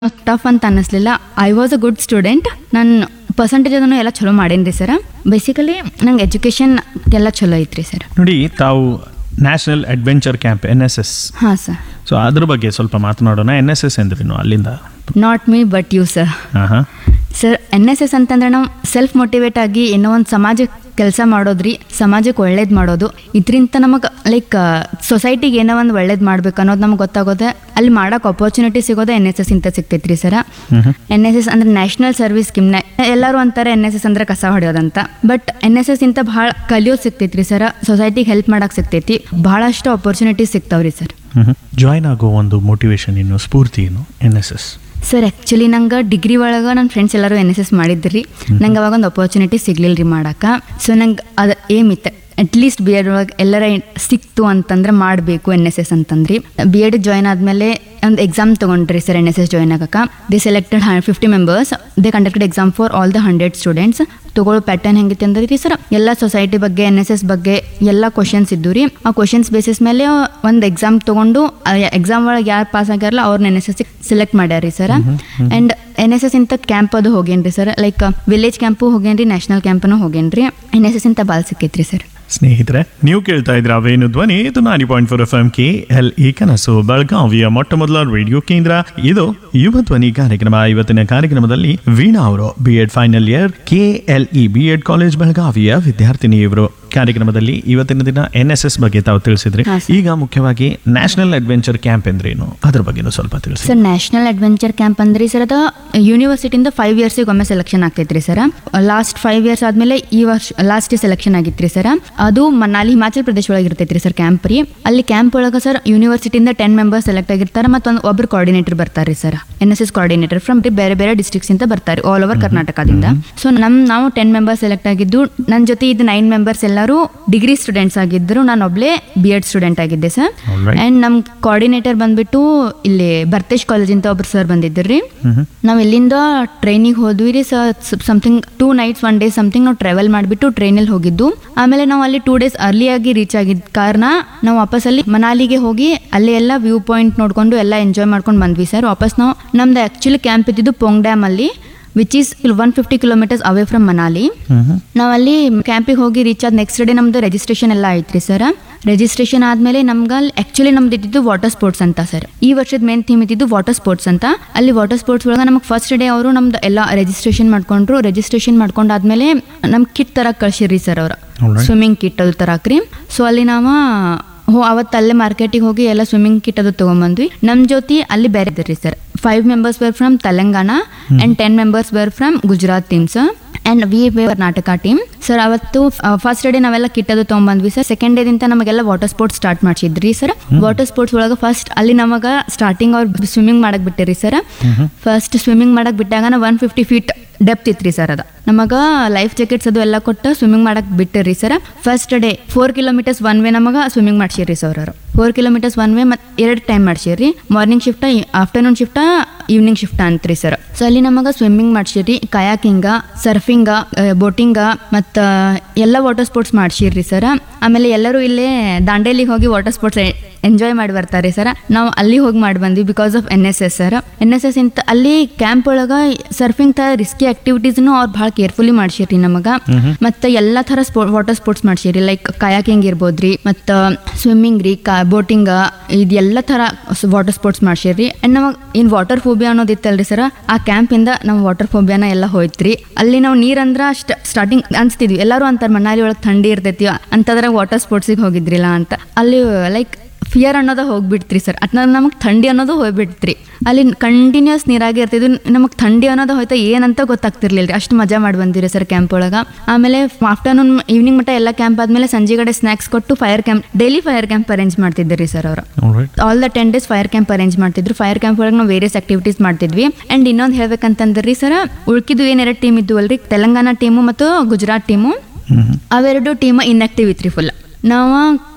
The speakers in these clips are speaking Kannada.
ಟಫ್ ಅಂತ ಅನ್ನಿಸ್ಲಿಲ್ಲ I was a good student ನನ್ನ ಪರ್ಸಂಟೇಜ್ ಅದನ್ನು ಎಲ್ಲ ಚಲೋ ಮಾಡೇನಿ ಸರ್ ಬೇಸಿಕಲಿ ನಂಗೆ ಎಜುಕೇಷನ್ ಎಲ್ಲ ಚಲೋ ಐತ್ರಿ ಸರ್ ನೋಡಿ ತಾವು national adventure camp N S S ಹಾಂ ಸರ್ ಸೊ ಅದ್ರ ಬಗ್ಗೆ ಸ್ವಲ್ಪ ಮಾತನಾಡೋಣ ಎನ್ ಎಸ್ ಎಸ್ ಅಂದ್ರೇನು ಅಲ್ಲಿಂದ not me but you sir ಹಾಂ ಹಾಂ ಸರ್ ಎನ್ ಎಸ್ ಎಸ್ ಅಂತಂದ್ರೆ ನಾವು ಸೆಲ್ಫ್ ಮೋಟಿವೇಟ್ ಆಗಿ ಏನೋ ಒಂದು ಸಮಾಜಕ್ಕೆ ಕೆಲಸ ಮಾಡೋದ್ರಿ ಸಮಾಜಕ್ಕೆ ಒಳ್ಳೇದು ಮಾಡೋದು ಇದರಿಂದ ನಮಗೆ ಲೈಕ್ ಸೊಸೈಟಿಗೆ ಏನೋ ಒಂದು ಒಳ್ಳೇದು ಮಾಡ್ಬೇಕು ಅನ್ನೋದು ನಮ್ಗೆ ಗೊತ್ತಾಗೋದೆ ಅಲ್ಲಿ ಮಾಡೋಕೆ ಅಪರ್ಚುನಿಟಿ ಸಿಗೋದೆ ಎನ್ ಎಸ್ ಎಸ್ ಇಂತ ಸಿಗ್ತೈತ್ರಿ ಸರ್ ಎನ್ ಎಸ್ ಎಸ್ ಅಂದ್ರೆ ನ್ಯಾಷನಲ್ ಸರ್ವಿಸ್ ಸ್ಕೀಮ್ನ ಎಲ್ಲರೂ ಅಂತಾರೆ ಎನ್ ಎಸ್ ಎಸ್ ಅಂದ್ರೆ ಕಸ ಹೊಡೆಯೋದಂತ ಬಟ್ ಎನ್ ಎಸ್ ಎಸ್ ಇಂತ ಭಾಳ ಕಲಿಯೋದು ಸಿಗ್ತೈತ್ರಿ ಸರ್ ಸೊಸೈಟಿಗೆ ಹೆಲ್ಪ್ ಮಾಡಕ್ಕೆ ಸಿಗ್ತೈತಿ ಭಾಳಷ್ಟು ಅಪರ್ಚುನಿಟೀಸ್ ಸಿಗ್ತಾವ್ರಿ ಸರ್ ಜಾಯ್ನ್ ಆಗೋ ಒಂದು ಮೋಟಿವೇಶನ್ ಏನು ಸ್ಫೂರ್ತಿ ಏನು N S S sir actually ನಂಗೆ ಡಿಗ್ರಿ ಒಳಗೆ ನನ್ನ ಫ್ರೆಂಡ್ಸ್ ಎಲ್ಲರೂ ಎನ್ ಎಸ್ ಎಸ್ ಮಾಡಿದ್ರಿ ನಂಗೆ ಅವಾಗ ಒಂದು ಅಪರ್ಚುನಿಟಿ ಸಿಗ್ಲಿಲ್ಲ ರೀ ಮಾಡಕ್ಕೆ ಸೊ ನಂಗೆ ಅದು ಏಮ್ ಇತ್ತು ಅಟ್ಲೀಸ್ಟ್ ಬಿ ಎಡ್ ಒಳಗೆ ಎಲ್ಲರ ಸಿಕ್ತು ಅಂತಂದ್ರೆ ಮಾಡಬೇಕು ಎನ್ ಎಸ್ ಎಸ್ ಅಂತಂದ್ರಿ ಬಿ ಎಡ್ ಜಾಯ್ನ್ ಆದಮೇಲೆ ಒಂದು ಎಕ್ಸಾಮ್ ತೊಗೊಂಡ್ರಿ sir N S S join ಆಗಕ್ಕೆ they selected fifty members they conducted exam for all the hundred students ತಗೊಳ್ಳೋ ಪ್ಯಾಟರ್ನ್ ಹೆಂಗಿತ್ತು ಅಂದ್ರೆ ರೀ ಸರ್ ಎಲ್ಲ ಸೊಸೈಟಿ ಬಗ್ಗೆ ಎನ್ ಎಸ್ ಎಸ್ ಬಗ್ಗೆ ಎಲ್ಲ ಕ್ವಶನ್ಸ್ ಇದ್ದು ರೀ ಆ ಕ್ವಶನ್ಸ್ ಬೇಸಿಸ್ ಮೇಲೆ ಒಂದು ಎಕ್ಸಾಮ್ ತೊಗೊಂಡು ಎಕ್ಸಾಮ್ ಒಳಗೆ ಯಾರು ಪಾಸ್ ಆಗ್ಯಾರಲ್ಲ ಅವ್ರನ್ನ ಎನ್ ಎಸ್ ಎಸ್ ಸೆಲೆಕ್ಟ್ ಮಾಡ್ಯಾರ ರೀ sir and N S S ಇಂಥ ಕ್ಯಾಂಪ್ ಅದು ಹೋಗೇನ್ರಿ ಸರ್ ಲೈಕ್ ವಿಲೇಜ್ ಕ್ಯಾಂಪು ಹೋಗೇನ್ರಿ ನ್ಯಾಷನಲ್ ಕ್ಯಾಂಪನು ಹೋಗೇನ್ರಿ ಎನ್ ಎಸ್ ಎಸ್ ಇಂಥ ಬಾಲ್ ಸಿಕ್ಕೈತ್ರಿ ಸರ್ ಸ್ನೇಹಿತರೆ ನೀವು ಕೇಳ್ತಾ ಇದ್ರ ಅವೇನು ಧ್ವನಿ ಇದು ninety point four F M K L E ಕನಸು ಬೆಳಗಾವಿಯ ಮೊಟ್ಟ ಮೊದಲ ರೇಡಿಯೋ ಕೇಂದ್ರ ಇದು ಯುವ ಧ್ವನಿ ಕಾರ್ಯಕ್ರಮ ಇವತ್ತಿನ ಕಾರ್ಯಕ್ರಮದಲ್ಲಿ ವೀಣಾ ಅವರು B Ed final year K L E B Ed college ಬೆಳಗಾವಿಯ ವಿದ್ಯಾರ್ಥಿನಿ ಇವರು ಕಾರ್ಯಕ್ರಮದಲ್ಲಿ ಇವತ್ತಿನ ದಿನ ಎನ್ ಎಸ್ ಎಸ್ ಬಗ್ಗೆ ತಾವು ತಿಳಿಸಿದ್ರಿ ಹಾ, ಸರ್. ಈಗ ಮುಖ್ಯವಾಗಿ ನ್ಯಾಷನಲ್ ಅಡ್ವೆಂಚರ್ ಕ್ಯಾಂಪ್ ಎಂದ್ರೇನು ಅದ್ರ ಬಗ್ಗೆನೂ ಸ್ವಲ್ಪ ತಿಳಿಸಿ ಸರ್ ನ್ಯಾಷನಲ್ ಅಡ್ವೆಂಚರ್ ಕ್ಯಾಂಪ್ ಅಂದ್ರಿ ಸರ್ ಅದು ಯೂನಿವರ್ಸಿಟಿಯಿಂದ ಫೈವ್ ಇಯರ್ಸಿಗೆ ಒಮ್ಮೆ ಸೆಲೆಕ್ಷನ್ ಆಗ್ತೈತ್ರಿ ಸರ್ ಲಾಸ್ಟ್ ಫೈವ್ ಇಯರ್ಸ್ ಆದ್ಮೇಲೆ ಈ ವರ್ಷ ಲಾಸ್ಟ್ ಸೆಲೆಕ್ಷನ್ ಆಗಿತ್ರಿ ಸರ್ ಅದು ಮನಾಲಿ ಹಿಮಾಚಲ್ ಪ್ರದೇಶ ಒಳಗೆ ಇರ್ತೈತ್ರಿ ಸರ್ ಕ್ಯಾಂಪ್ ರೀ ಅಲ್ಲಿ ಕ್ಯಾಂಪ್ ಒಳಗೆ ಸರ್ ಯೂನಿವರ್ಸಿಟಿಯಿಂದ ಟೆನ್ ಮೆಂಬರ್ಸ್ ಸೆಲೆಕ್ಟ್ ಆಗಿರ್ತಾರೆ ಮತ್ತು ಒಂದು ಒಬ್ರು ಕೋಆರ್ಡಿನೇಟರ್ ಬರ್ತಾರೆ sir N S S coordinator from ಬೇರೆ ಬೇರೆ ಡಿಸ್ಟ್ರಿಕ್ಸ್ ಇಂದ ಬರ್ತಾರೆ ಆಲ್ ಓವರ್ ಕರ್ನಾಟಕದಿಂದ ಸೊ ನಮ್ ನಾವು ಟೆನ್ ಮೆಂಬರ್ಸ್ ಸೆಲೆಕ್ಟ್ ಆಗಿದ್ದು ನನ್ನ ಜೊತೆ ಇದು ನೈನ್ ಮೆಂಬರ್ಸ್ ಎಲ್ಲರೂ ಡಿಗ್ರಿ ಸ್ಟೂಡೆಂಟ್ಸ್ ಆಗಿದ್ದರು ನಾನು ಒಬ್ಳೆ ಬಿ ಎಡ್ ಸ್ಟೂಡೆಂಟ್ ಆಗಿದ್ದೆ ಸರ್ Alright. ಆ್ಯಂಡ್ ನಮ್ಮ ಕೋಆರ್ಡಿನೇಟರ್ ಬಂದ್ಬಿಟ್ಟು ಇಲ್ಲಿ ಬರ್ತೇಶ್ ಕಾಲೇಜಿಂದ ಒಬ್ರು ಸರ್ ಬಂದಿದ್ದರು ರೀ ನಾವು ಇಲ್ಲಿಂದ ಟ್ರೈನಿಗೆ ಹೋದ್ವಿ ರೀ sir something two nights one day something ನಾವು ಟ್ರಾವೆಲ್ ಮಾಡಿಬಿಟ್ಟು ಟ್ರೈನಲ್ಲಿ ಹೋಗಿದ್ದು ಆಮೇಲೆ ನಾವು ಅಲ್ಲಿ ಟೂ ಡೇಸ್ ಅರ್ಲಿಯಾಗಿ ರೀಚ್ ಆಗಿದ್ದ ಕಾರಣ ನಾವು ವಾಪಸ್ ಅಲ್ಲಿ ಮನಾಲಿಗೆ ಹೋಗಿ ಅಲ್ಲಿ ಎಲ್ಲ ವ್ಯೂ ಪಾಯಿಂಟ್ ನೋಡ್ಕೊಂಡು ಎಲ್ಲ ಎಂಜಾಯ್ ಮಾಡ್ಕೊಂಡು ಬಂದ್ವಿ ಸರ್ ವಾಪಸ್ ನಾವು ನಮ್ದು ಆ್ಯಕ್ಚುಲಿ ಕ್ಯಾಂಪ್ ಇದ್ದಿದ್ದು ಪೊಂಗ್ ಡ್ಯಾಮ್ ಅಲ್ಲಿ which is one fifty kilometres away from Manali ನಾವಲ್ಲಿ ಕ್ಯಾಂಪಿಗೆ ಹೋಗಿ ರೀಚ್ ಆದ ನೆಕ್ಸ್ಟ್ ಡೇ ನಮ್ದು ರಿಜಿಸ್ಟ್ರೇಷನ್ ಎಲ್ಲ ಐತ್ರಿ ಸರ್ ರಿಜಿಸ್ಟ್ರೇಷನ್ ಆದ್ಮೇಲೆ ನಮ್ಗೆ ಅಲ್ಲಿ ಆ್ಯಕ್ಚುಲಿ ನಮ್ದು ಇದ್ದಿದ್ದು ವಾಟರ್ ಸ್ಪೋರ್ಟ್ಸ್ ಅಂತ ಸರ್ ಈ ವರ್ಷದ ಮೇನ್ ಥೀಮ್ ಇದ್ದಿದ್ದು ವಾಟರ್ ಸ್ಪೋರ್ಟ್ಸ್ ಅಂತ ಅಲ್ಲಿ ವಾಟರ್ ಸ್ಪೋರ್ಟ್ಸ್ ಒಳಗೆ ನಮಗೆ ಫಸ್ಟ್ ಡೇ ಅವರು ನಮ್ದು ಎಲ್ಲ ರಿಜಿಸ್ಟ್ರೇಷನ್ ಮಾಡ್ಕೊಂಡ್ರು ರಿಜಿಸ್ಟ್ರೇಷನ್ ಮಾಡ್ಕೊಂಡಾದ್ಮೇಲೆ ನಮ್ ಕಿಟ್ ತರಕ್ ಕಳ್ಸಿರ್ರಿ ಸರ್ ಅವ್ರು Alright. ಸ್ವಿಮ್ಮಿಂಗ್ ಕಿಟ್ ಅದು ತರಾಕ್ರಿ ಸೊ ಅಲ್ಲಿ ನಾವು ಹೋ ಅವತ್ತು ಅಲ್ಲೇ ಮಾರ್ಕೆಟಿಗೆ ಹೋಗಿ ಎಲ್ಲ ಸ್ವಿಮ್ಮಿಂಗ್ ಕಿಟ್ ಅದು ತೊಗೊಂಬಂದ್ವಿ ನಮ್ಮ ಜೊತೆ ಅಲ್ಲಿ ಬೇರೆ ಇದ್ರಿ sir five members were from Telangana and ten members were from Gujarat teams and we we Karnataka team sir ಅವತ್ತು ಫಸ್ಟ್ ಡೇ ನಾವೆಲ್ಲ ಕಿಟ್ ಅದು ತೊಗೊಂಬಂದ್ವಿ ಸರ್ ಸೆಕೆಂಡ್ ಡೇದಿಂದ ನಮಗೆಲ್ಲ ವಾಟರ್ ಸ್ಪೋರ್ಟ್ಸ್ ಸ್ಟಾರ್ಟ್ ಮಾಡಿಸಿದ್ರಿ ಸರ್ ವಾಟರ್ ಸ್ಪೋರ್ಟ್ಸ್ ಒಳಗೆ ಫಸ್ಟ್ ಅಲ್ಲಿ ನಮಗೆ ಸ್ಟಾರ್ಟಿಂಗ್ ಅವ್ರು ಸ್ವಿಮ್ಮಿಂಗ್ ಮಾಡಕ್ ಬಿಟ್ಟಿರಿ ಸರ್ ಫಸ್ಟ್ ಸ್ವಿಮ್ಮಿಂಗ್ ಮಾಡಕ್ ಬಿಟ್ಟಾಗ ನಾವು ಒನ್ ಫಿಫ್ಟಿ ಫೀಟ್ ಡೆಪ್ತ್ ಇತ್ರಿ ಸರ್ ಅದ ನಮಗ ಲೈಫ್ ಜಾಕೆಟ್ಸ್ ಅದು ಎಲ್ಲ ಕೊಟ್ಟು ಸ್ವಿಮ್ಮಿಂಗ್ ಮಾಡಕ್ ಬಿಟ್ಟಿರಿ sir first day four kilometres one way ನಮಗ ಸ್ವಿಮ್ಮಿಂಗ್ ಮಾಡ್ಸಿರಿ ಸರ್ ಅವರು ಫೋರ್ ಕಿಲೋಮೀಟರ್ಸ್ ಒನ್ ವೇ ಮತ್ತು ಎರಡು ಟೈಮ್ ಮಾಡ್ಸಿರಿ morning shift afternoon shift evening shift ಅಂತ್ರಿ ಸರ್ ಸೊ ಅಲ್ಲಿ ನಮಗ ಸ್ವಿಮ್ಮಿಂಗ್ ಮಾಡ್ಸಿರಿ ಕಯಾಕಿಂಗ ಸರ್ಫಿಂಗ ಬೋಟಿಂಗ ಮತ್ತು ಎಲ್ಲ ವಾಟರ್ ಸ್ಪೋರ್ಟ್ಸ್ ಮಾಡ್ಸಿರ್ರಿ ಸರ್ ಆಮೇಲೆ ಎಲ್ಲರೂ ಇಲ್ಲೇ ದಾಂಡೇಲಿಗೆ ಹೋಗಿ ವಾಟರ್ ಸ್ಪೋರ್ಟ್ಸ್ ಎಂಜಾಯ್ ಮಾಡಿ ಬರ್ತಾರೆ ಸರ್ ನಾವು ಅಲ್ಲಿ ಹೋಗಿ ಮಾಡಿ ಬಂದ್ವಿ because of N S S sir N S S ಇಂತ ಅಲ್ಲಿ ಕ್ಯಾಂಪ್ ಒಳಗೆ ಸರ್ಫಿಂಗ್ ತರ ರಿಸ್ಕಿ ಆಕ್ಟಿವಿಟೀಸ್ನು ಅವ್ರು ಭಾಳ ಕೇರ್ಫುಲಿ ಮಾಡ್ಸಿರಿ ನಮಗೆ ಮತ್ತು ಎಲ್ಲ ಥರ ಸ್ಪೋ ವಾಟರ್ ಸ್ಪೋರ್ಟ್ಸ್ ಮಾಡ್ಸಿರಿ ಲೈಕ್ ಕಯಾಕಿಂಗ್ ಇರ್ಬೋದ್ರಿ ಮತ್ತು ಸ್ವಿಮ್ಮಿಂಗ್ ರೀ ಕಾ ಬೋಟಿಂಗ ಇದೆಲ್ಲ ಥರ ವಾಟರ್ ಸ್ಪೋರ್ಟ್ಸ್ ಮಾಡ್ಸಿರಿ ಆ್ಯಂಡ್ ನಮಗೆ ಏನು ವಾಟರ್ ಫೋಬಿಯಾ ಅನ್ನೋದು ಇತ್ತಲ್ರಿ ಸರ್ ಆ ಕ್ಯಾಂಪಿಂದ ನಮ್ಮ ವಾಟರ್ ಫೋಬಿಯಾನ ಎಲ್ಲ ಹೋಯ್ತ್ರಿ ಅಲ್ಲಿ ನಾವು ನೀರಂದ್ರ ಅಷ್ಟ ಸ್ಟಾರ್ಟಿಂಗ್ ಅನ್ಸ್ತಿದ್ವಿ ಎಲ್ಲರೂ ಅಂತಾರೆ ಮನಾಲಿ ಒಳಗೆ ಥಂಡಿ ಇರ್ತೈತಿ ಅಂತದ್ರಾಗ ವಾಟರ್ ಸ್ಪೋರ್ಟ್ಸಿಗೆ ಹೋಗಿದ್ರಿಲ್ಲ ಅಂತ ಅಲ್ಲಿ ಲೈಕ್ ಫಿಯರ್ ಅನ್ನೋದು ಹೋಗ್ಬಿಡ್ತ್ರಿ ಸರ್ ಅದ್ ನಮಗೆ ಥಂಡಿ ಅನ್ನೋದು ಹೋಗ್ಬಿಡ್ತ್ರಿ ಅಲ್ಲಿ ಕಂಟಿನ್ಯೂಸ್ ನೀರಾಗಿ ಇರ್ತಿದ್ವಿ ನಮಗೆ ಥಂಡಿ ಅನ್ನೋದು ಹೋಯ್ತಾ ಏನಂತ ಗೊತ್ತಾಗ್ತಿರ್ಲಿಲ್ಲ ರೀ ಅಷ್ಟು ಮಜಾ ಮಾಡಿ ಬಂದಿರಿ ಸರ್ ಕ್ಯಾಂಪ್ ಒಳಗೆ ಆಮೇಲೆ ಆಫ್ಟರ್ನೂನ್ ಈವ್ನಿಂಗ್ ಮಟ್ಟ ಎಲ್ಲ ಕ್ಯಾಂಪ್ ಆದಮೇಲೆ ಸಂಜೆ ಕಡೆ ಸ್ನ್ಯಾಕ್ಸ್ ಕೊಟ್ಟು fire camp daily fire camp arrange ಮಾಡ್ತಿದ್ರಿ ಸರ್ ಅವರು all the ten days fire camp arrange ಮಾಡ್ತಿದ್ರು ಫೈರ್ ಕ್ಯಾಂಪ್ ಒಳಗೆ ನಾವು ವೇರಿಯಸ್ ಆಕ್ಟಿವಿಟೀಸ್ ಮಾಡ್ತಿದ್ವಿ ಆ್ಯಂಡ್ ಇನ್ನೊಂದು ಹೇಳ್ಬೇಕಂತಂದ್ರಿ ಸರ್ ಉಳ್ಕಿದ್ದು ಏನು ಎರಡು ಟೀಮ್ ಇದ್ದು ಅಲ್ರಿ ತೆಲಂಗಾಣ ಟೀಮು ಮತ್ತು ಗುಜರಾತ್ ಟೀಮು ಅವೆರಡು ಟೀಮ್ ಇನ್ಆಕ್ಟಿವ್ ಇತ್ರಿ ಫುಲ್ ನಾವು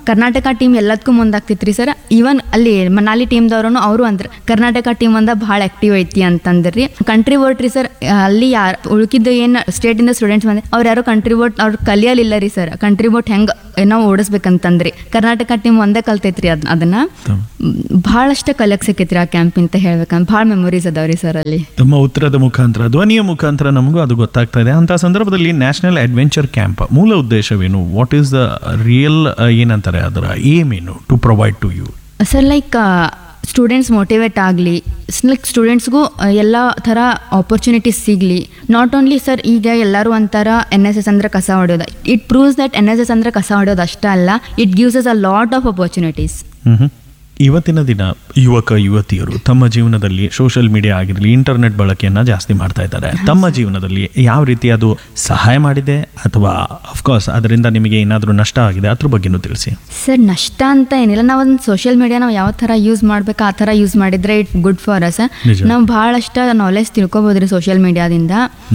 ಕರ್ನಾಟಕ ಟೀಮ್ ಎಲ್ಲದಕ್ಕೂ ಮುಂದಾಗ್ತಿತ್ರಿ ಸರ್ ಈವನ್ ಅಲ್ಲಿ ಮನಾಲಿ ಟೀಮ್ದವ್ರು ಅವರು ಅಂದ್ರ ಕರ್ನಾಟಕ ಟೀಮ್ ಒಂದ ಭಾಳ ಆಕ್ಟಿವ್ ಐತಿ ಅಂತಂದ್ರಿ ಕಂಟ್ರಿ ವೋಟ್ ರೀ ಸರ್ ಅಲ್ಲಿ ಯಾರು ಉಳ್ಕಿದ್ದು ಏನು ಸ್ಟೇಟಿಂದ ಸ್ಟೂಡೆಂಟ್ಸ್ ಬಂದ್ರೆ ಅವ್ರು ಯಾರು ಕಂಟ್ರಿ ವೋಟ್ ಅವ್ರು ಕಲಿಯಲಿಲ್ಲ ರೀ ಸರ್ ಕಂಟ್ರಿ ವೋಟ್ ಹೆಂಗೆ ನಾವು ಓಡಿಸ್ಬೇಕಂತಂದ್ರಿ ಕರ್ನಾಟಕ ಟೀಮ್ ಒಂದೇ ಕಲ್ತೈತ್ರಿ ಅದ್ ಅದನ್ನ ಭಾಳಷ್ಟು ಕಲಿಯಕ್ ಸಿಕ್ಕೈತ್ರಿ ಆ ಕ್ಯಾಂಪ್ ಅಂತ ಹೇಳ್ಬೇಕಂತ ಭಾಳ ಮೆಮೊರೀಸ್ ಅದಾವ್ರಿ ಸರ್ ಅಲ್ಲಿ ತಮ್ಮ ಉತ್ತರದ ಮುಖಾಂತರ ಧ್ವನಿಯ ಮುಖಾಂತರ ನಮಗೂ ಅದು ಗೊತ್ತಾಗ್ತಾ ಇದೆ ಅಂತ ಸಂದರ್ಭದಲ್ಲಿ ನ್ಯಾಷನಲ್ ಅಡ್ವೆಂಚರ್ ಕ್ಯಾಂಪ್ ಮೂಲ ಉದ್ದೇಶವೇನು ವಾಟ್ ಈಸ್ ದ ರಿಯಲ್ ಏನಂತಾರೆ ಅದರ ಏಮ್ ಏನು to provide to you sir like students motivate ಆಗಲಿ ಲೈಕ್ ಸ್ಟೂಡೆಂಟ್ಸ್ಗೂ ಎಲ್ಲ ಥರ ಆಪರ್ಚುನಿಟೀಸ್ ಸಿಗಲಿ ನಾಟ್ ಓನ್ಲಿ ಸರ್ ಈಗ ಎಲ್ಲರೂ ಅಂತಾರ ಎನ್ ಎಸ್ ಎಸ್ ಅಂದ್ರೆ ಕಸ ಹೊಡೆಯೋದು it proves that N S S ಅಂದ್ರೆ ಕಸ ಹೊಡೆಯೋದು ಅಷ್ಟೇ ಅಲ್ಲ it gives us a lot of opportunities ಮ್ಹೂ. ಇವತ್ತಿನ ದಿನ ಯುವಕ ಯುವತಿಯರು ತಮ್ಮ ಜೀವನದಲ್ಲಿ ಸೋಷಿಯಲ್ ಮೀಡಿಯಾ ಆಗಿರಲಿ ಇಂಟರ್ನೆಟ್ ಬಳಕೆಯನ್ನ ಜಾಸ್ತಿ ಮಾಡ್ತಾ ಇದ್ದಾರೆ ತಮ್ಮ ಜೀವನದಲ್ಲಿ ಯಾವ ರೀತಿ ಅದು ಸಹಾಯ ಮಾಡಿದೆ ಅಥವಾ ಅಫ್ಕೋರ್ಸ್ ಅದರಿಂದ ನಿಮಗೆ ಏನಾದರೂ ನಷ್ಟ ಆಗಿದೆ ಅದ್ರ ಬಗ್ಗೆನೂ ತಿಳಿಸಿ ಸರ್ ನಷ್ಟ ಅಂತ ಏನಿಲ್ಲ ನಾವು ಒಂದು ಸೋಷಿಯಲ್ ಮೀಡಿಯಾ ನಾವು ಯಾವ ಥರ ಯೂಸ್ ಮಾಡ್ಬೇಕು ಆ ಥರ ಯೂಸ್ ಮಾಡಿದ್ರೆ ಇಟ್ ಗುಡ್ ಫಾರ್ ಅಸ್ ನಿಜ. ನಾವು ಭಾಳಷ್ಟು ನಾಲೆಜ್ ತಿಳ್ಕೊಬೋದ್ರಿ ಸೋಷಿಯಲ್ ಮೀಡಿಯಾದಿಂದ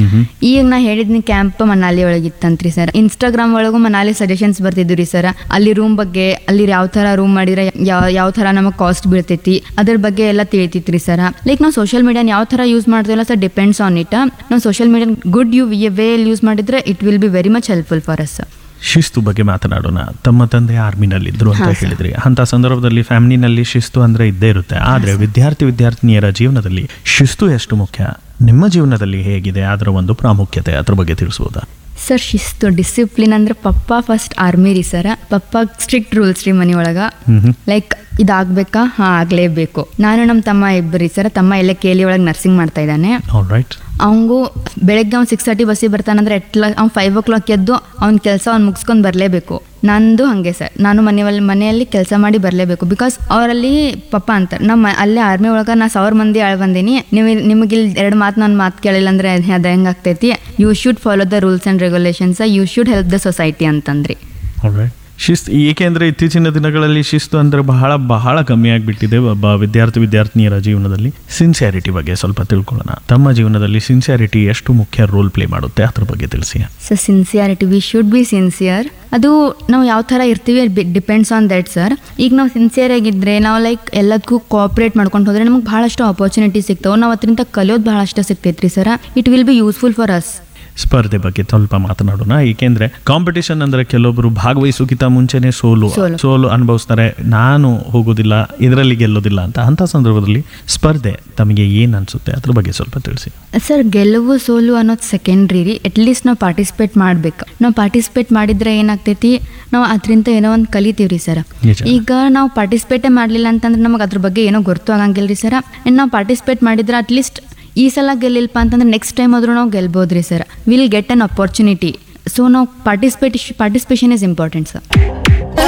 ಈಗ ನಾ ಹೇಳಿದ್ನಿ ಕ್ಯಾಂಪ್ ಮನಾಲಿ ಒಳಗಿತ್ತಂತ್ರಿ ಸರ್ ಇನ್ಸ್ಟಾಗ್ರಾಮ್ ಒಳಗೂ ಮನಾಲಿ ಸಜೆಷನ್ಸ್ ಬರ್ತಿದ್ವು ರೀ ಸರ್ ಅಲ್ಲಿ ರೂಮ್ ಬಗ್ಗೆ ಅಲ್ಲಿ ಯಾವ ಥರ ರೂಮ್ ಮಾಡಿದ್ರೆ ಯಾವ ಯಾವ ಥರ ನಮಗೆ ಕಾಸ್ಟ್ ಬೀಳ್ತೈತಿ ಅದ್ರ ಬಗ್ಗೆ ಎಲ್ಲ ತಿಳಿತೈತ್ರಿ ಸರ್ ಲೈಕ್ ನಾವು ಸೋಷಿಯಲ್ ಮೀಡಿಯಾನ ಯಾವ ಥರ ಯೂಸ್ ಮಾಡ್ತೀವಲ್ಲ ಸರ್ ಡಿಪೆಂಡ್ಸ್ ಆನ್ ಇಟ್ ನಾವು social media good you way use ಮಾಡಿದ್ರೆ it will be very much helpful for us ಶಿಸ್ತು ಬಗ್ಗೆ ಮಾತನಾಡೋಣ ತಮ್ಮ ತಂದೆ ಆರ್ಮಿನಲ್ಲಿದ್ದರು ಅಂತ ಹಾ, ಸರ್. ಹೇಳಿದ್ರಿ ಅಂತ ಸಂದರ್ಭದಲ್ಲಿ ಫ್ಯಾಮಿಲಿನಲ್ಲಿ ಶಿಸ್ತು ಅಂದ್ರೆ ಇದ್ದೇ ಇರುತ್ತೆ ಆದ್ರೆ ವಿದ್ಯಾರ್ಥಿ ವಿದ್ಯಾರ್ಥಿನಿಯರ ಜೀವನದಲ್ಲಿ ಶಿಸ್ತು ಎಷ್ಟು ಮುಖ್ಯ ನಿಮ್ಮ ಜೀವನದಲ್ಲಿ ಹೇಗಿದೆ ಅದರ ಒಂದು ಪ್ರಾಮುಖ್ಯತೆ ಅದ್ರ ಬಗ್ಗೆ ತಿಳಿಸುವುದಾ ಸರ್ ಶಿಸ್ತು ಡಿಸಿಪ್ಲಿನ್ ಅಂದ್ರೆ ಪಪ್ಪ ಫಸ್ಟ್ ಆರ್ಮಿ ರೀ ಸರ್ ಪಪ್ಪ ಸ್ಟ್ರಿಕ್ಟ್ ರೂಲ್ಸ್ ರೀ ಮನೆ ಒಳಗ ಮ್ಹೂ. ಲೈಕ್ ಇದಾಗಬೇಕಾ ಹಾಂ ಆಗಲೇಬೇಕು ನಾನು ನಮ್ಮ ತಮ್ಮ ಇಬ್ಬರಿ ಸರ್ ತಮ್ಮ ಎಲ್ಲ ಕೇಲಿ ಒಳಗೆ ನರ್ಸಿಂಗ್ ಮಾಡ್ತಾ ಇದ್ದಾನೆ ಆಲ್ ರೈಟ್ ಅವಂಗೂ ಬೆಳಗ್ಗೆ ಅವ್ನು ಸಿಕ್ಸ್ ತರ್ಟಿ ಬಸ್ಸಿಗೆ ಬರ್ತಾನಂದ್ರೆ ಎಟ್ಲ ಅವ್ನು ಫೈವ್ ಓ ಕ್ಲಾಕ್ ಎದ್ದು ಅವ್ನ ಕೆಲಸ ಅವ್ನು ಮುಗಿಸ್ಕೊಂಡು ಬರಲೇಬೇಕು ನಂದು ಹಾಗೆ ಸರ್ ನಾನು ಮನೆಯಲ್ಲಿ ಮನೆಯಲ್ಲಿ ಕೆಲಸ ಮಾಡಿ ಬರಲೇಬೇಕು ಬಿಕಾಸ್ ಅವರಲ್ಲಿ ಪಪ್ಪ ಅಂತಾರೆ ನಮ್ಮ ಅಲ್ಲೇ ಆರ್ಮಿ ಒಳಗೆ ನಾ ಸಾವಿರ ಮಂದಿ ಆಳ್ ಬಂದೀನಿ ನೀವು ನಿಮಗೆ ಇಲ್ಲಿ ಎರಡು ಮಾತು ನನ್ನ ಮಾತು ಕೇಳಿಲ್ಲ ಅಂದರೆ ಅದು ಹೆಂಗೆ ಆಗ್ತೈತಿ you should follow the rules and regulations you should help the society ಅಂತಂದ್ರಿ ಆಲ್ರೈಟ್ ಶಿಸ್ತು ಏಕೆಂದರೆ ಇತ್ತೀಚಿನ ದಿನಗಳಲ್ಲಿ ಶಿಸ್ತು ಅಂದರೆ ಬಹಳ ಬಹಳ ಕಮ್ಮಿ ಆಗಿಬಿಟ್ಟಿದೆ ಒಬ್ಬ ವಿದ್ಯಾರ್ಥಿ ವಿದ್ಯಾರ್ಥಿನಿಯರ ಜೀವನದಲ್ಲಿ ಸಿನ್ಸಿಯಾರಿಟಿ ಬಗ್ಗೆ ಸ್ವಲ್ಪ ತಿಳ್ಕೊಳ್ಳೋಣ ತಮ್ಮ ಜೀವನದಲ್ಲಿ ಸಿನ್ಸಿಯಾರಿಟಿ ಎಷ್ಟು ಮುಖ್ಯ ರೋಲ್ ಪ್ಲೇ ಮಾಡುತ್ತೆ ಅದ್ರ ಬಗ್ಗೆ ತಿಳಿಸಿ so sincerity we should be sincere ಅದು ನಾವು ಯಾವ ಥರ ಇರ್ತೀವಿ ಡಿಪೆಂಡ್ಸ್ ಆನ್ ದಟ್ ಸರ್ ಈಗ ನಾವು ಸಿನ್ಸಿಯರ್ ಆಗಿದ್ದರೆ ನಾವು ಲೈಕ್ ಎಲ್ಲದಕ್ಕೂ ಕೋಆಪ್ರೇಟ್ ಮಾಡ್ಕೊಂಡು ಹೋದರೆ ನಮಗೆ ಭಾಳಷ್ಟು ಆಪರ್ಚುನಿಟಿ ಸಿಗ್ತಾವೆ ನಾವು ಅದರಿಂದ ಕಲಿಯೋದು ಭಾಳಷ್ಟು ಸಿಗ್ತೈತ್ರಿ sir it will be useful for us ಸ್ಪರ್ಧೆ ಬಗ್ಗೆ ಸ್ವಲ್ಪ ಮಾತನಾಡೋಣ ಏಕೆಂದ್ರೆ ಕಾಂಪಿಟಿಷನ್ ಅಂದ್ರೆ ಕೆಲವೊಬ್ರು ಭಾಗವಹಿಸೋಕ್ಕಿಂತ ಮುಂಚೆನೆ ಸೋಲು ಸೋಲು. ಸೋಲು ಅನುಭವಿಸ್ತಾರೆ ನಾನು ಹೋಗೋದಿಲ್ಲ ಇದರಲ್ಲಿ ಗೆಲ್ಲೋದಿಲ್ಲ ಅಂತ ಅಂತ ಸಂದರ್ಭದಲ್ಲಿ ಸ್ಪರ್ಧೆ ತಮಗೆ ಏನ್ ಅನ್ಸುತ್ತೆ ಅದ್ರ ಬಗ್ಗೆ ಸ್ವಲ್ಪ ತಿಳಿಸಿ ಸರ್ ಗೆಲುವು ಸೋಲು ಅನ್ನೋದು ಸೆಕೆಂಡ್ರಿ ರೀ ಅಟ್ಲೀಸ್ಟ್ ನಾವು ಪಾರ್ಟಿಸಿಪೇಟ್ ಮಾಡ್ಬೇಕು ನಾವು ಪಾರ್ಟಿಸಿಪೇಟ್ ಮಾಡಿದ್ರೆ ಏನಾಗ್ತೈತಿ ನಾವು ಅದರಿಂದ ಏನೋ ಒಂದು ಕಲಿತೀವಿ ರೀ ಸರ್ ನಿಜ. ಈಗ ನಾವು ಪಾರ್ಟಿಸಿಪೇಟೇ ಮಾಡಲಿಲ್ಲ ಅಂತಂದ್ರೆ ನಮಗೆ ಅದ್ರ ಬಗ್ಗೆ ಏನೋ ಗೊತ್ತು ಆಗಂಗಿಲ್ಲ ರೀ ಸರ್ ಆ್ಯಂಡ್ ನಾವು ಪಾರ್ಟಿಸಿಪೇಟ್ ಮಾಡಿದ್ರೆ ಅಟ್ಲೀಸ್ಟ್ ಈ ಸಲ ಗೆಲ್ಲಿಲ್ಪ ಅಂತಂದ್ರೆ ನೆಕ್ಸ್ಟ್ ಟೈಮ್ ಆದರೂ ನಾವು ಗೆಲ್ಬೋದು ರೀ sir will get an opportunity so ನಾವು participate participation is important sir